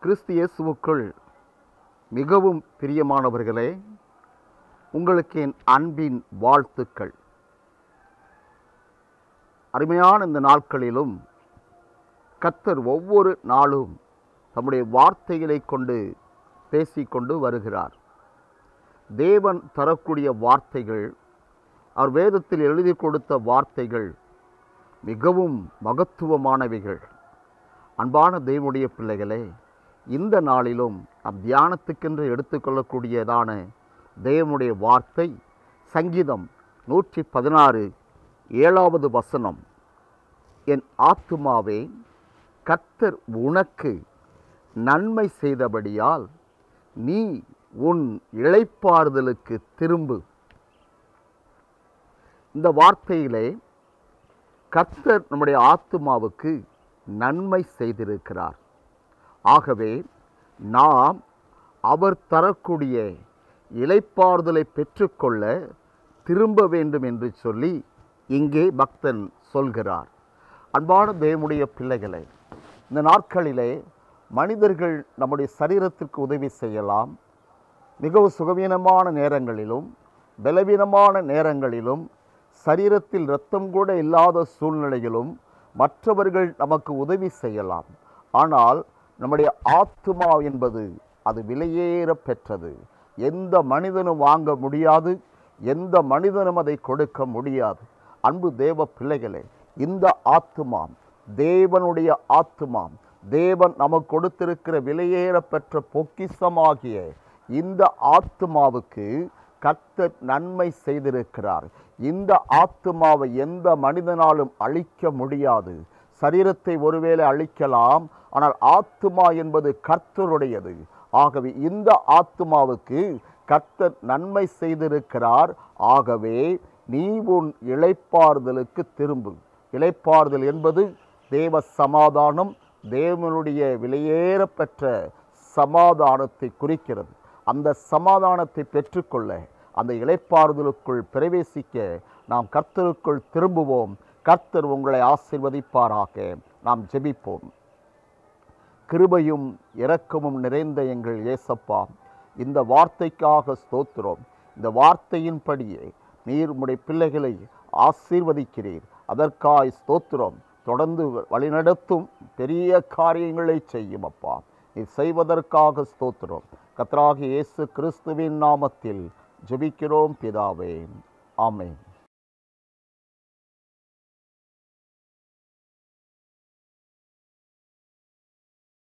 கிறிஸ்து இயேசுவுக்குள் மிகவும் பிரியமானவர்களே உங்களுக்கு என் அன்பின் வாழ்த்துக்கள் அருமையான இந்த நாட்களிலும் கத்தர் ஒவ்வொரு நாளும் தம்முடைய வார்த்தைகளை கொண்டு பேசிக்கொண்டு வருகிறார் தேவன் தரக்கூடிய வார்த்தைகள் அவர் வேதத்தில் எழுதி கொடுத்த வார்த்தைகள் மிகவும் மகத்துவமானவைகள் அன்பான தேவனுடைய பிள்ளைகளே இந்த நாளிலும் நம் தியானத்துக்கென்று எடுத்துக்கொள்ளக்கூடியதான தேவனுடைய வார்த்தை சங்கீதம் நூற்றி பதினாறு ஏழாவது வசனம் என் ஆத்துமாவே கர்த்தர் உனக்கு நன்மை செய்தபடியால் நீ உன் இளைப்பாறுதலுக்கு திரும்பு இந்த வார்த்தையிலே கர்த்தர் நம்முடைய ஆத்துமாவுக்கு நன்மை செய்திருக்கிறார் ஆகவே நாம் அவர் தரக்கூடிய இளைப்பாறுதலை பெற்றுக்கொள்ள திரும்ப வேண்டும் என்று சொல்லி இங்கே பக்தன் சொல்கிறார் அன்பான தேவனுடைய பிள்ளைகளை இந்த நாட்களிலே மனிதர்கள் நம்முடைய சரீரத்திற்கு உதவி செய்யலாம் மிகவும் சுகவீனமான நேரங்களிலும் பலவீனமான நேரங்களிலும் சரீரத்தில் இரத்தம் கூட இல்லாத சூழ்நிலையிலும் மற்றவர்கள் நமக்கு உதவி செய்யலாம் ஆனால் நம்முடைய ஆத்மா என்பது அது விலையேற பெற்றது எந்த மனிதனும் வாங்க முடியாது எந்த மனிதனும் அதை கொடுக்க முடியாது அன்பு தேவ பிள்ளைகளே இந்த ஆத்துமாம் தேவனுடைய ஆத்துமாம் தேவன் நமக்கு கொடுத்திருக்கிற விலையேற பெற்ற பொக்கிசமாகிய இந்த ஆத்துமாவுக்கு கர்த்தர் நன்மை செய்திருக்கிறார் இந்த ஆத்துமாவை எந்த மனிதனாலும் அழிக்க முடியாது சரீரத்தை ஒருவேளை அழிக்கலாம் ஆனால் ஆத்துமா என்பது கர்த்தருடையது ஆகவே இந்த ஆத்துமாவுக்கு கர்த்தர் நன்மை செய்திருக்கிறார் ஆகவே நீ உன் இளைப்பாறுதலுக்கு திரும்பு இளைப்பாறுதல் என்பது தேவ சமாதானம் தேவனுடைய விலையேற பெற்ற சமாதானத்தை குறிக்கிறது அந்த சமாதானத்தை பெற்றுக்கொள்ள அந்த இளைப்பாறுதலுக்குள் பிரவேசிக்க நாம் கர்த்தருக்குள் திரும்புவோம் கர்த்தர் உங்களை ஆசிர்வதிப்பாராக நாம் ஜெபிப்போம் கிருபையும் இரக்கமும் நிறைந்த எங்கள் ஏசப்பா இந்த வார்த்தைக்காக ஸ்தோத்திரம் இந்த வார்த்தையின்படியே நீர் உம்முடைய பிள்ளைகளை ஆசீர்வதிக்கிறீர் அதற்காய் ஸ்தோத்திரம் தொடர்ந்து வழிநடத்தும் பெரிய காரியங்களை செய்யும் அப்பா நீ செய்வதற்காக ஸ்தோத்திரம் கத்ராகி இயேசு கிறிஸ்துவின் நாமத்தில் ஜெபிக்கிறோம் பிதாவே ஆமென்